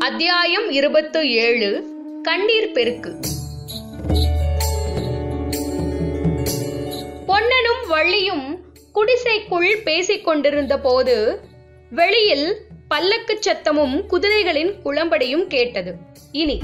அத்தியாயம் இருபத்து ஏழு கண்ணீர் பெருக்கு பொன்னனும் வள்ளியும் குடிசைக்குள் பேசிக் கொண்டிருந்த போது வெளியில் பல்லக்குச் சத்தமும் குதிரைகளின் குளம்படியும் கேட்டது இனி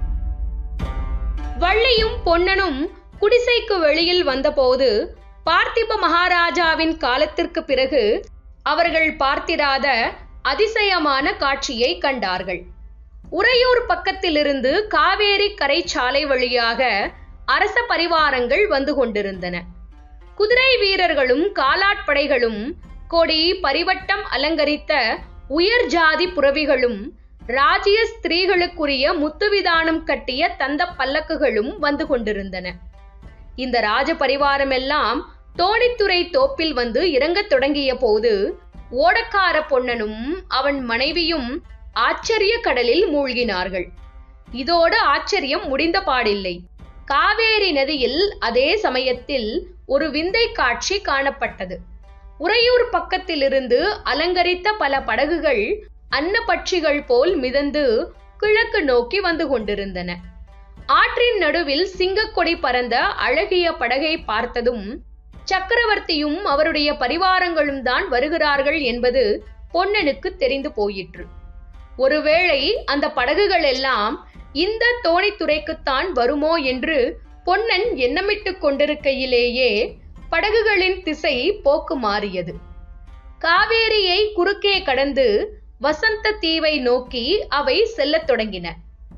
வள்ளியும் பொன்னனும் குடிசைக்கு வெளியில் வந்தபோது பார்த்திப மகாராஜாவின் காலத்திற்கு பிறகு அவர்கள் பார்த்திராத அதிசயமான காட்சியை கண்டார்கள் உறையூர் பக்கத்திலிருந்து காவேரி கரை சாலை வழியாக அரச பரிவாரங்கள் வந்து கொண்டிருந்தன குதிரை வீரர்களும் காலாட்படைகளும் கொடி பரிவட்டம் அலங்கரித்த உயர் ஜாதி புறவிகளும் ராஜ்ய ஸ்திரீகளுக்குரிய முத்துவிதானம் கட்டிய தந்த பல்லக்குகளும் வந்து கொண்டிருந்தன இந்த ராஜ பரிவாரம் எல்லாம் தோணித்துறை தோப்பில் வந்து இறங்கத் தொடங்கிய போது ஓடக்கார பொன்னனும் அவன் மனைவியும் ஆச்சரிய கடலில் மூழ்கினார்கள் இதோடு ஆச்சரியம் முடிந்த பாடில்லை காவேரி நதியில் அதே சமயத்தில் ஒரு விந்தை காட்சி காணப்பட்டது உறையூர் பக்கத்திலிருந்து அலங்கரித்த பல படகுகள் அன்னப்பட்சிகள் போல் மிதந்து கிழக்கு நோக்கி வந்து கொண்டிருந்தன ஆற்றின் நடுவில் சிங்கக்கொடி பறந்த அழகிய படகை பார்த்ததும் சக்கரவர்த்தியும் அவருடைய பரிவாரங்களும் தான் வருகிறார்கள் என்பது பொன்னனுக்கு தெரிந்து போயிற்று ஒருவேளை அந்த படகுகள் எல்லாம் இந்த தோணித்துறைக்குத்தான் வருமோ என்று பொன்னன் எண்ணமிட்டுக் கொண்டிருக்கையிலேயே படகுகளின் திசை போக்கு மாறியது காவேரியை குறுக்கே கடந்து வசந்த தீவை நோக்கி அவை செல்லத் தொடங்கின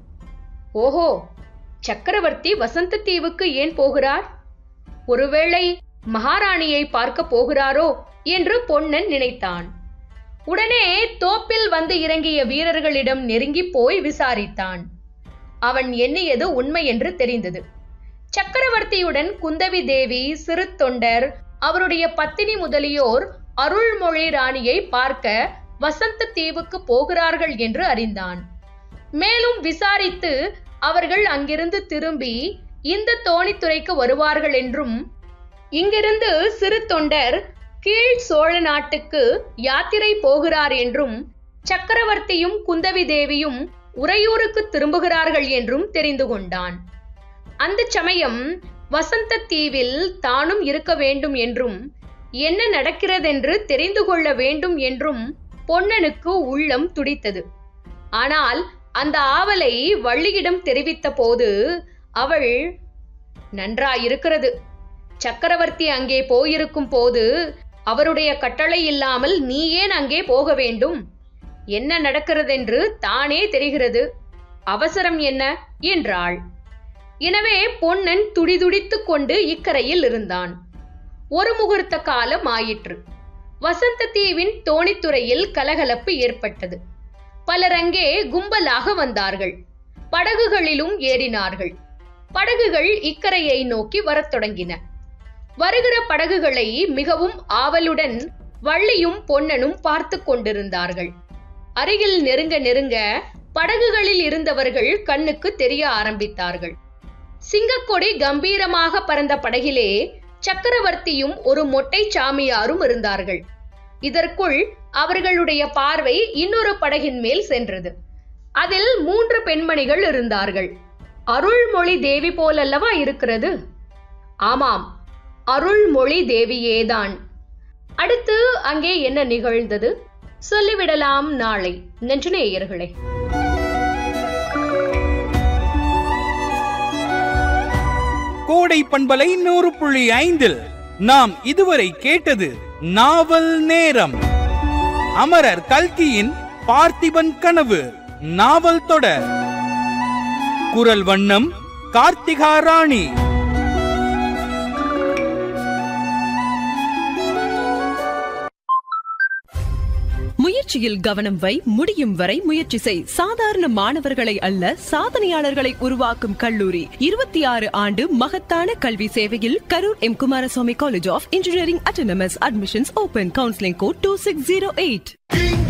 ஓஹோ சக்கரவர்த்தி வசந்த தீவுக்கு ஏன் போகிறார் ஒருவேளை மகாராணியை பார்க்க போகிறாரோ என்று பொன்னன் நினைத்தான் உடனே தோப்பில் வந்து இறங்கிய வீரர்களிடம் நெருங்கி போய் விசாரித்தான் அவன் எண்ணியது உண்மை என்று தெரிந்தது சக்கரவர்த்தியுடன் குந்தவி தேவி சிறு தொண்டர் அவருடைய பத்தினி முதலியோர் அருள்மொழி ராணியை பார்க்க வசந்த தீவுக்கு போகிறார்கள் என்று அறிந்தான் மேலும் விசாரித்து அவர்கள் அங்கிருந்து திரும்பி இந்த தோணித்துறைக்கு வருவார்கள் என்றும் இங்கிருந்து சிறு தொண்டர் கீழ் சோழ நாட்டுக்கு யாத்திரை போகிறார் என்றும் சக்கரவர்த்தியும் குந்தவி தேவியும் உறையூருக்கு திரும்புகிறார்கள் என்றும் தெரிந்து கொண்டான் அந்த சமயம் வசந்த தீவில் தானும் இருக்க வேண்டும் என்றும் என்ன நடக்கிறதென்று தெரிந்து கொள்ள வேண்டும் என்றும் பொன்னனுக்கு உள்ளம் துடித்தது ஆனால் அந்த ஆவலை வள்ளியிடம் தெரிவித்த போது அவள் நன்றாயிருக்கிறது சக்கரவர்த்தி அங்கே போயிருக்கும் போது அவருடைய கட்டளை இல்லாமல் நீ ஏன் அங்கே போக வேண்டும் என்ன நடக்கிறதென்று தானே தெரிகிறது அவசரம் என்ன என்றாள் எனவே பொன்னன் துடிதுடித்துக் கொண்டு இக்கரையில் இருந்தான் ஒரு முகூர்த்த காலம் ஆயிற்று வசந்த தீவின் தோணித்துறையில் கலகலப்பு ஏற்பட்டது பலர் அங்கே கும்பலாக வந்தார்கள் படகுகளிலும் ஏறினார்கள் படகுகள் இக்கரையை நோக்கி வரத் தொடங்கின வருகிற படகுகளை மிகவும் ஆவலுடன் வள்ளியும் பொன்னனும் பார்த்து கொண்டிருந்தார்கள் அருகில் நெருங்க நெருங்க படகுகளில் இருந்தவர்கள் கண்ணுக்கு தெரிய ஆரம்பித்தார்கள் சிங்கக்கொடி கம்பீரமாக பறந்த படகிலே சக்கரவர்த்தியும் ஒரு மொட்டை சாமியாரும் இருந்தார்கள் இதற்குள் அவர்களுடைய பார்வை இன்னொரு படகின் மேல் சென்றது அதில் மூன்று பெண்மணிகள் இருந்தார்கள் அருள்மொழி தேவி போலல்லவா இருக்கிறது ஆமாம் அருள்மொழி தேவியேதான் அடுத்து அங்கே என்ன நிகழ்ந்தது சொல்லிவிடலாம் நாளை நன்று நேயர்களே கோடை பண்பலை நூறு புள்ளி ஐந்தில் நாம் இதுவரை கேட்டது நாவல் நேரம் அமரர் கல்கியின் பார்த்திபன் கனவு நாவல் தொடர் குரல் வண்ணம் கார்த்திகா ராணி முயற்சியில் கவனம் வை முடியும் வரை முயற்சி செய் சாதாரண மாணவர்களை அல்ல சாதனையாளர்களை உருவாக்கும் கல்லூரி இருபத்தி ஆறு ஆண்டு மகத்தான கல்வி சேவையில் Karur M Kumaraswamy college of engineering autonomous admissions open counselling code two six zero eight